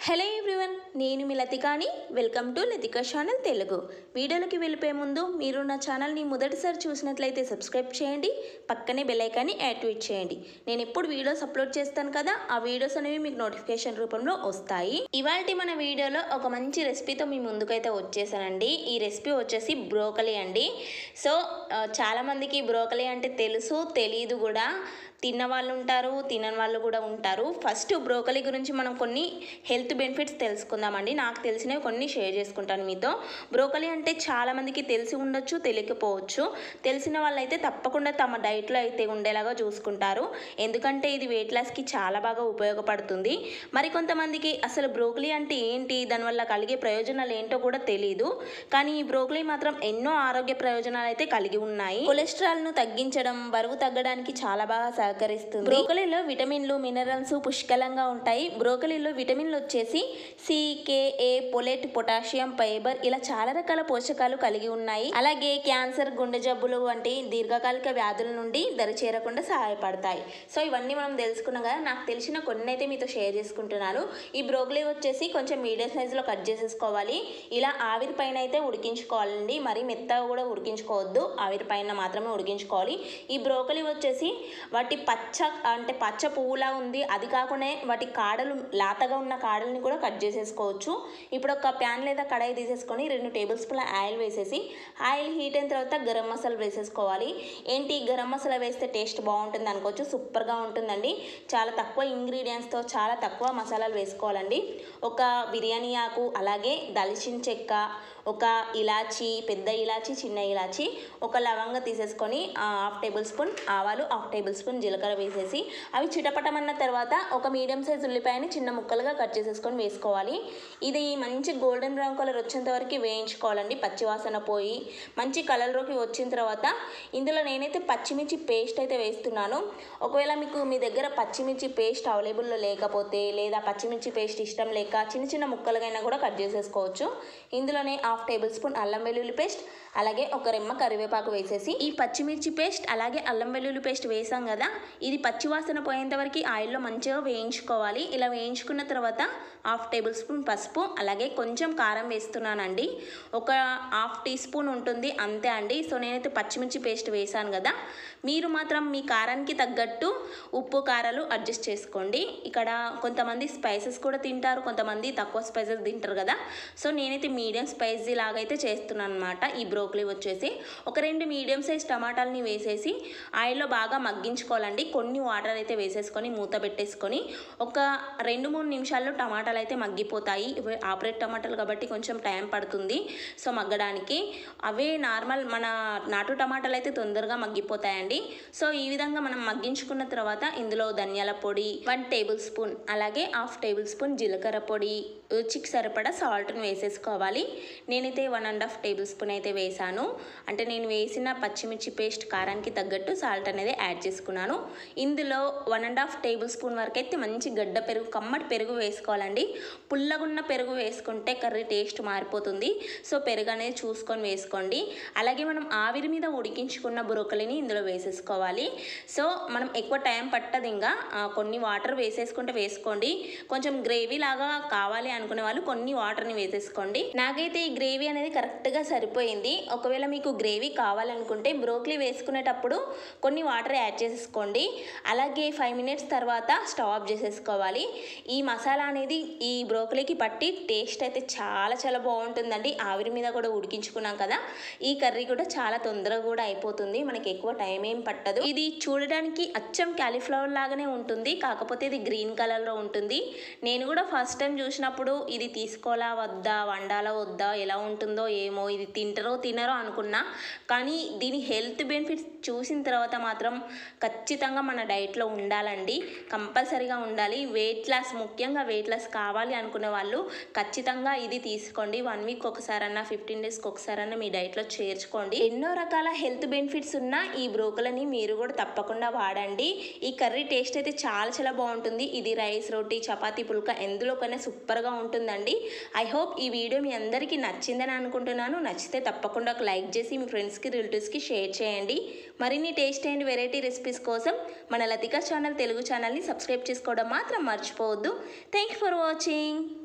hello everyone నేను మీ లతికాని welcome to Latika channel Telugu వీడియోలోకి వెళ్ళిపోయే ముందు మీరు నా ఛానల్ని మొదటిసారి చూసినట్లయితే సబ్స్క్రైబ్ చేయండి పక్కనే బెల్ ఐకాన్ని యాక్టివేట్ చేయండి నేను ఎప్పుడు వీడియోస్ అప్లోడ్ చేస్తాను కదా ఆ వీడియోస్ అనేవి మీకు నోటిఫికేషన్ రూపంలో వస్తాయి ఇవాళ మన వీడియోలో ఒక మంచి రెసిపీతో మీ ముందుకైతే వచ్చేసానండి ఈ రెసిపీ వచ్చేసి బ్రోకలీ అండి సో ఆ, చాలామందికి బ్రోకలీ అంటే తెలుసు తెలియదు కూడా తిన్న వాళ్ళు ఉంటారు తినని వాళ్ళు కూడా ఉంటారు ఫస్ట్ బ్రోకలీ గురించి మనం కొన్ని హెల్త్ బెనిఫిట్స్ తెలుసుకుందామండి నాకు తెలిసినవి కొన్ని షేర్ చేసుకుంటాను మీతో బ్రోకలీ అంటే చాలామందికి తెలిసి ఉండొచ్చు తెలియకపోవచ్చు తెలిసిన వాళ్ళైతే తప్పకుండా తమ డైట్లో అయితే ఉండేలాగా చూసుకుంటారు ఎందుకంటే ఇది వెయిట్ లాస్కి చాలా బాగా ఉపయోగపడుతుంది మరి కొంతమందికి అసలు బ్రోకలీ అంటే ఏంటి దానివల్ల కలిగే ప్రయోజనాలు ఏంటో కూడా తెలియదు కానీ ఈ బ్రోకలీ మాత్రం ఎన్నో ఆరోగ్య ప్రయోజనాలు అయితే కలిగి ఉన్నాయి కొలెస్ట్రాల్ ను తగ్గించడం బరువు తగ్గడానికి చాలా బాగా సహకరిస్తుంది బ్రోకలీలో విటమిన్లు మినరల్స్ పుష్కలంగా ఉంటాయి బ్రోకలీలో విటమిన్లు వచ్చేసి C K A folate potassium fibre ఇలా చాలా రకాల పోషకాలు కలిగి ఉన్నాయి అలాగే క్యాన్సర్ గుండె జబ్బులు వంటి దీర్ఘకాలిక వ్యాధుల నుండి దరి చేరకుండా సహాయపడతాయి సో ఇవన్నీ మనం తెలుసుకున్నాం కదా నాకు తెలిసిన కొన్ని అయితే మీతో షేర్ చేసుకుంటున్నాను ఈ బ్రోకలీ వచ్చేసి కొంచెం మీడియం సైజులో కట్ చేసేసుకోవాలి ఇలా ఆవిరి పైన అయితే ఉడికించుకోవాలండి మరి మెత్తగా కూడా ఉడికించుకోవద్దు ఆవిరి పైన మాత్రమే ఉడికించుకోవాలి ఈ బ్రోకలీ వచ్చేసి వాటి పచ్చ అంటే పచ్చ పువ్వులా ఉంది అది కాకుండా వాటి కాడలు లాతగా ఉన్న కాడల్ని కూడా కట్ చేసేసుకోవచ్చు ఇప్పుడు ఒక ప్యాన్ లేదా కడాయి తీసేసుకొని రెండు టేబుల్ స్పూన్ల ఆయిల్ వేసేసి ఆయిల్ హీట్ అయిన తర్వాత గరం మసాలా వేసేసుకోవాలి ఏంటి గరం మసాలా వేస్తే టేస్ట్ బాగుంటుంది అనుకోవచ్చు సూపర్గా ఉంటుందండి చాలా తక్కువ ఇంగ్రీడియంట్స్తో చాలా తక్కువ మసాలాలు వేసుకోవాలండి ఒక బిర్యానీ ఆకు అలాగే దాల్చిన చెక్క ఒక ఇలాచి పెద్ద ఇలాచి చిన్న ఇలాచి ఒక లవంగ తీసేసుకొని ఆ, హాఫ్ టేబుల్ స్పూన్ ఆవాలు హాఫ్ టేబుల్ స్పూన్ జీలకర్ర వేసేసి అవి చిటపటమన్న తర్వాత ఒక మీడియం సైజ్ ఉల్లిపాయని చిన్న ముక్కలుగా కట్ చేసేసుకొని వేసుకోవాలి ఇది మంచి గోల్డెన్ బ్రౌన్ కలర్ వచ్చేంత వరకు వేయించుకోవాలండి పచ్చివాసన పోయి మంచి కలర్లోకి వచ్చిన తర్వాత ఇందులో నేనైతే పచ్చిమిర్చి పేస్ట్ అయితే వేస్తున్నాను ఒకవేళ మీకు మీ దగ్గర పచ్చిమిర్చి పేస్ట్ అవైలబుల్లో లేకపోతే లేదా పచ్చిమిర్చి పేస్ట్ ఇష్టం లేక చిన్న చిన్న ముక్కలుగైనా కూడా కట్ చేసేసుకోవచ్చు ఇందులోనే హాఫ్ టేబుల్ స్పూన్ అల్లం వెల్లుల్లి పేస్ట్ అలాగే ఒక రెమ్మ కరివేపాకు వేసేసి ఈ పచ్చిమిర్చి పేస్ట్ అలాగే అల్లం వెల్లుల్లి పేస్ట్ వేసాం కదా ఇది పచ్చివాసన పోయేంత వరకు ఆయిల్లో మంచిగా వేయించుకోవాలి ఇలా వేయించుకున్న తర్వాత హాఫ్ టేబుల్ స్పూన్ పసుపు అలాగే కొంచెం కారం వేస్తున్నానండి ఒక హాఫ్ టీ స్పూన్ ఉంటుంది అంతే అండి సో నేనైతే పచ్చిమిర్చి పేస్ట్ వేసాను కదా మీరు మాత్రం మీ కారానికి తగ్గట్టు ఉప్పు కారాలు అడ్జస్ట్ చేసుకోండి ఇక్కడ కొంతమంది స్పైసెస్ కూడా తింటారు కొంతమంది తక్కువ స్పైసెస్ తింటారు కదా సో నేనైతే మీడియం స్పైసీ లాగా అయితే చేస్తున్నాను అనమాట ఈ బ్రోకలీ వచ్చేసి ఒక రెండు మీడియం సైజ్ టమాటాలని వేసేసి ఆయిల్లో బాగా మగ్గించుకోవాలండి కొన్ని వాటర్ అయితే వేసేసుకొని మూత పెట్టేసుకొని ఒక రెండు మూడు నిమిషాల్లో టమాటాలు అయితే మగ్గిపోతాయి ఇవి ఆపరేట్ టమాటాలు కాబట్టి కొంచెం టైం పడుతుంది సో మగ్గడానికి అవే నార్మల్ మన నాటు టమాటాలు అయితే తొందరగా మగ్గిపోతాయండి సో ఈ విధంగా మనం మగ్గించుకున్న తర్వాత ఇందులో ధనియాల పొడి వన్ టేబుల్ స్పూన్ అలాగే హాఫ్ టేబుల్ స్పూన్ జీలకర్ర పొడి రుచికి సరిపడా సాల్ట్ని వేసేసుకోవాలి నేనైతే one and half tablespoon అయితే వేసాను అంటే నేను వేసిన పచ్చిమిర్చి పేస్ట్ కారానికి తగ్గట్టు సాల్ట్ అనేది యాడ్ చేసుకున్నాను ఇందులో one and half tablespoon వరకు అయితే మంచి గడ్డ పెరుగు కమ్మటి పెరుగు వేసుకోవాలండి పుల్లగున్న పెరుగు వేసుకుంటే కర్రీ టేస్ట్ మారిపోతుంది సో పెరుగు అనేది చూసుకొని వేసుకోండి అలాగే మనం ఆవిరి మీద ఉడికించుకున్న బ్రోకలిని ఇందులో వేసేసుకోవాలి సో మనం ఎక్కువ టైం పట్టదు ఇంకా ఆ, కొన్ని వాటర్ వేసేసుకుంటే వేసుకోండి కొంచెం గ్రేవీ లాగా కావాలి అనుకునే వాళ్ళు కొన్ని వాటర్ని వేసేసుకోండి నాకైతే ఈ గ్రేవీ అనేది కరెక్ట్గా సరిపోయింది ఒకవేళ మీకు గ్రేవీ కావాలనుకుంటే బ్రోకలీ వేసుకునేటప్పుడు కొన్ని వాటర్ యాడ్ చేసేసుకోండి అలాగే ఫైవ్ మినిట్స్ తర్వాత స్టవ్ ఆఫ్ చేసేసుకోవాలి ఈ మసాలా అనేది ఈ బ్రోకలీకి పట్టి టేస్ట్ అయితే చాలా చాలా బాగుంటుందండి ఆవిరి మీద కూడా ఉడికించుకున్నాం కదా ఈ కర్రీ కూడా చాలా తొందరగా కూడా అయిపోతుంది మనకి ఎక్కువ టైం ఏం పట్టదు ఇది చూడడానికి అచ్చం క్యాలీఫ్లవర్ లాగానే ఉంటుంది కాకపోతే ఇది గ్రీన్ కలర్లో ఉంటుంది నేను కూడా ఫస్ట్ టైం చూసినప్పుడు ఇది తీసుకోవాలా వద్దా వండాలా వద్దా ఎలా ఉంటుందో ఏమో ఇది తింటారో తినరో అనుకున్నా కానీ దీని హెల్త్ బెనిఫిట్స్ చూసిన తర్వాత మాత్రం ఖచ్చితంగా మన డైట్లో ఉండాలండి కంపల్సరీగా ఉండాలి వెయిట్ లాస్ ముఖ్యంగా వెయిట్ లాస్ కావాలి అనుకునే వాళ్ళు ఖచ్చితంగా ఇది తీసుకోండి వన్ వీక్ ఒకసారన్నా ఫిఫ్టీన్ డేస్కి ఒకసారన్నా మీ డైట్లో చేర్చుకోండి ఎన్నో రకాల హెల్త్ బెనిఫిట్స్ ఉన్న ఈ బ్రోకలని మీరు కూడా తప్పకుండా వాడండి ఈ కర్రీ టేస్ట్ అయితే చాలా చాలా బాగుంటుంది ఇది రైస్ రోటీ చపాతీ పుల్క ఎందులోకైనా సూపర్గా ఉంటుందండి ఐ హోప్ ఈ వీడియో మీ అందరికీ నచ్చిందని అనుకుంటున్నాను నచ్చితే తప్పకుండా ఒక లైక్ చేసి మీ ఫ్రెండ్స్కి రిలేటివ్స్కి షేర్ చేయండి మరిన్ని టేస్ట్ అండ్ వెరైటీ రెసిపీస్ కోసం మన లతికా ఛానల్ తెలుగు ఛానల్ని సబ్స్క్రైబ్ చేసుకోవడం మాత్రం మర్చిపోవద్దు థ్యాంక్ ఫర్ వాచింగ్